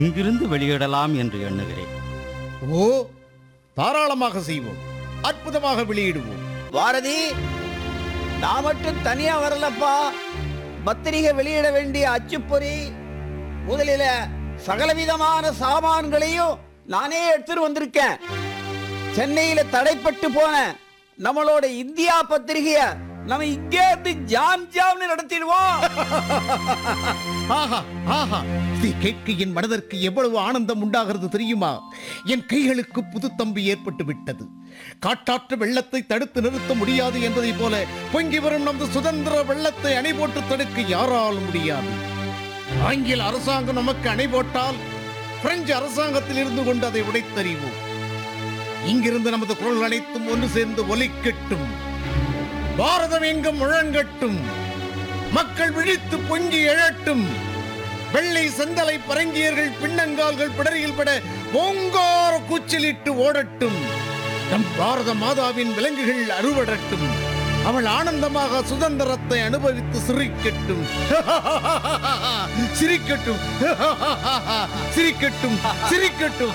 இங்கிருந்து வெளியிடலாம் என்று எண்ணுகிறேன் ஓ தாராளமாக செய்வோம் அற்புதமாக வெளியிடுவோம் பாரதி நான் மட்டும் தனியா வரலப்பா பத்திரிகை வெளியிட வேண்டிய அச்சுப்பொறி முதலில சகலவிதமான சாமான்களையும் நானே எடுத்துட்டு வந்திருக்கேன் சென்னையில தடைப்பட்டு போன நம்மளோட இந்தியா பத்திரிகைய நம்ம இங்கே இருந்து ஜாம் ஜாம்னு நடத்திடுவோம் ஆஹா ஆஹா இதை கேட்க என் மனதிற்கு எவ்வளவு ஆனந்தம் உண்டாகிறது தெரியுமா என் கைகளுக்கு புதுத்தம்பி ஏற்பட்டு விட்டது காட்டாற்று வெள்ளத்தை தடுத்து நிறுத்த முடியாது என்பதைப் போல பொங்கி வரும் நமது சுதந்திர வெள்ளத்தை அணை போட்டு தடுக்க யாராலும் முடியாது ஆங்கில அரசாங்கம் நமக்கு அணை போட்டால் பிரெஞ்சு அரசாங்கத்தில் இருந்து கொண்டு அதை உடைத்தறிவோம் இங்கிருந்து நமது குரல் அனைத்தும் ஒன்று சேர்ந்து ஒலிக்கட்டும் பாரதம் எங்கும் முழங்கட்டும் மக்கள் விழித்து பொங்கி எழட்டும் வெள்ளை செந்தலை பரங்கியர்கள் பின்னங்கால்கள் பிடரியில் பட ஓங்கார கூச்சலிட்டு ஓடட்டும் நம் பாரத மாதாவின் விலங்குகள் அறுவடட்டும் அவள் ஆனந்தமாக சுதந்திரத்தை அனுபவித்து சிரிக்கட்டும் சிரிக்கட்டும் சிரிக்கட்டும் சிரிக்கட்டும்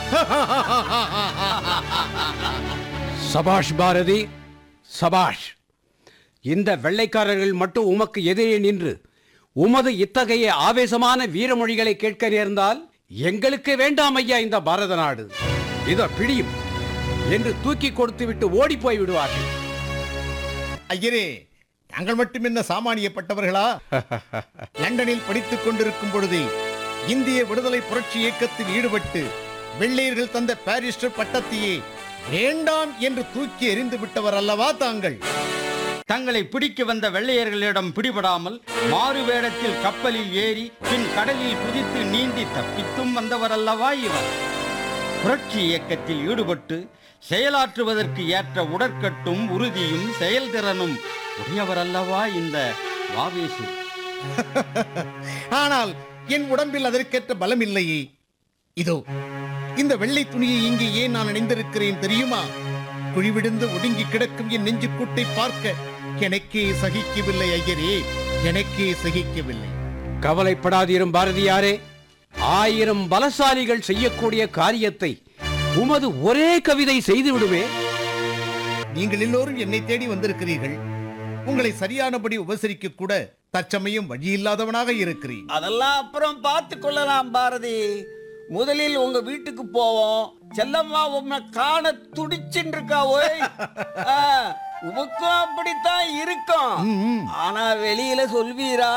சபாஷ் பாரதி சபாஷ் இந்த வெள்ளைக்காரர்கள் மட்டும் உமக்கு எதிரே நின்று உமது இத்தகைய ஆவேசமான வீரமொழிகளை கேட்க நேர்ந்தால் எங்களுக்கு வேண்டாம் ஐயா இந்த பாரத நாடு இத பிடியும் என்று தூக்கி கொடுத்து விட்டு ஓடி போய் விடுவார்கள் ஐயரே தாங்கள் மட்டும் என்ன சாமானியப்பட்டவர்களா லண்டனில் படித்துக் கொண்டிருக்கும் பொழுதே இந்திய விடுதலை புரட்சி இயக்கத்தில் ஈடுபட்டு வெள்ளையர்கள் தந்த பாரிஸ்டர் பட்டத்தையே வேண்டாம் என்று தூக்கி எறிந்து விட்டவர் அல்லவா தாங்கள் தங்களை பிடிக்க வந்த வெள்ளையர்களிடம் பிடிபடாமல் மாறு வேடத்தில் கப்பலில் ஏறி பின் கடலில் குதித்து நீந்தி தப்பித்தும் வந்தவரல்லவா இவர் புரட்சி இயக்கத்தில் ஈடுபட்டு செயலாற்றுவதற்கு ஏற்ற உடற்கட்டும் உறுதியும் செயல்திறனும் உடையவரல்லவா இந்த வாவேசு ஆனால் என் உடம்பில் அதற்கேற்ற பலம் இல்லையே இதோ இந்த வெள்ளை துணியை இங்கே ஏன் நான் அணிந்திருக்கிறேன் தெரியுமா குழிவிடுந்து ஒடுங்கி கிடக்கும் என் நெஞ்சுக்கூட்டை பார்க்க எனக்கே சகிக்கவில்லை ஐயரே எனக்கே சகிக்கவில்லை கவலைப்படாதீரும் பாரதியாரே ஆயிரம் பலசாலிகள் செய்யக்கூடிய காரியத்தை உமது ஒரே கவிதை செய்து விடுவே நீங்கள் எல்லோரும் என்னை தேடி வந்திருக்கிறீர்கள் உங்களை சரியானபடி உபசரிக்க கூட தற்சமயம் வழியில்லாதவனாக இருக்கிறேன் அதெல்லாம் அப்புறம் பார்த்து கொள்ளலாம் பாரதி முதலில் உங்க வீட்டுக்கு போவோம் செல்லம்மா உன்னை காண துடிச்சுட்டு இருக்கா ஓய் ஆ, உமக்கும் அப்படித்தான் இருக்கும் ம். ஆனா வெளியில சொல்வீரா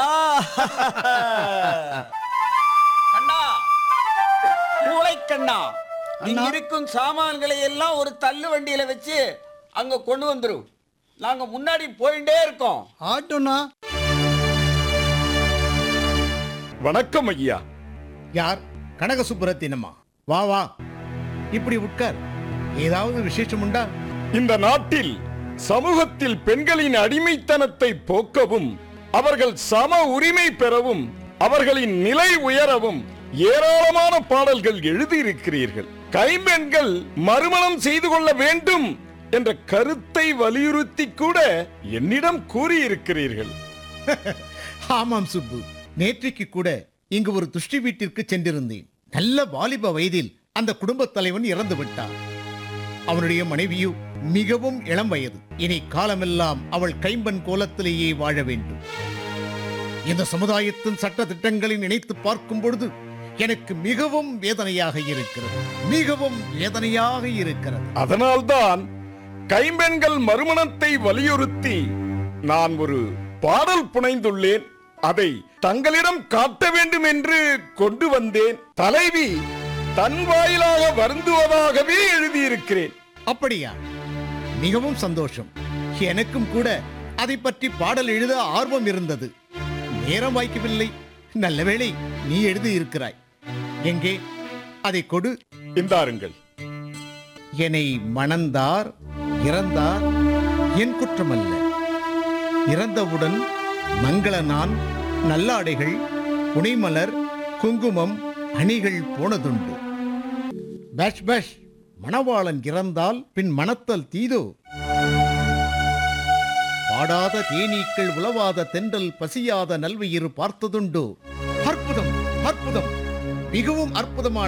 கண்ணா மூளை கண்ணா இங்க இருக்கும் சாமான்களை எல்லாம் ஒரு தள்ளு வண்டியில வச்சு அங்க கொண்டு வந்துரும் நாங்க முன்னாடி போயிட்டே இருக்கோம் ஆட்டோனா வணக்கம் ஐயா யார் கனக சுப்புரத்தினம்மா வா வா இப்படி உட்கார் ஏதாவது விசேஷம் உண்டா இந்த நாட்டில் சமூகத்தில் பெண்களின் அடிமைத்தனத்தை போக்கவும் அவர்கள் சம உரிமை பெறவும் அவர்களின் நிலை உயரவும் ஏராளமான பாடல்கள் எழுதியிருக்கிறீர்கள் கைம்பெண்கள் மறுமணம் செய்து கொள்ள வேண்டும் என்ற கருத்தை வலியுறுத்தி கூட என்னிடம் கூறியிருக்கிறீர்கள் ஆமாம் சுப்பு நேற்றைக்கு கூட இங்கு ஒரு துஷ்டி வீட்டிற்கு சென்றிருந்தேன் நல்ல வாலிப வயதில் அந்த குடும்பத் தலைவன் இறந்து விட்டான் அவனுடைய மனைவியோ மிகவும் இளம் வயது இனி காலமெல்லாம் அவள் கைம்பன் கோலத்திலேயே வாழ வேண்டும் இந்த சமுதாயத்தின் சட்ட திட்டங்களை நினைத்து பார்க்கும் பொழுது எனக்கு மிகவும் வேதனையாக இருக்கிறது மிகவும் வேதனையாக இருக்கிறது அதனால்தான் கைம்பெண்கள் மறுமணத்தை வலியுறுத்தி நான் ஒரு பாடல் புனைந்துள்ளேன் அதை தங்களிடம் காட்ட வேண்டும் என்று கொண்டு வந்தேன் தலைவி தன் வாயிலாக வருந்துவதாகவே எழுதியிருக்கிறேன் அப்படியா மிகவும் சந்தோஷம் எனக்கும் கூட அதை பற்றி பாடல் எழுத ஆர்வம் இருந்தது நேரம் வாய்க்கவில்லை நல்ல வேளை நீ எழுதி இருக்கிறாய் எங்கே அதை கொடு இந்தாருங்கள் என்னை மணந்தார் இறந்தார் என் குற்றமல்ல இறந்தவுடன் மங்கள நான் நல்லாடைகள் புனைமலர் குங்குமம் அணிகள் போனதுண்டு பேஷ் பேஷ் மணவாளன் இறந்தால் பின் மணத்தல் தீதோ பாடாத தேனீக்கள் உலவாத தென்றல் பசியாத நல்வயிறு பார்த்ததுண்டோ அற்புதம் அற்புதம் மிகவும் அற்புதமான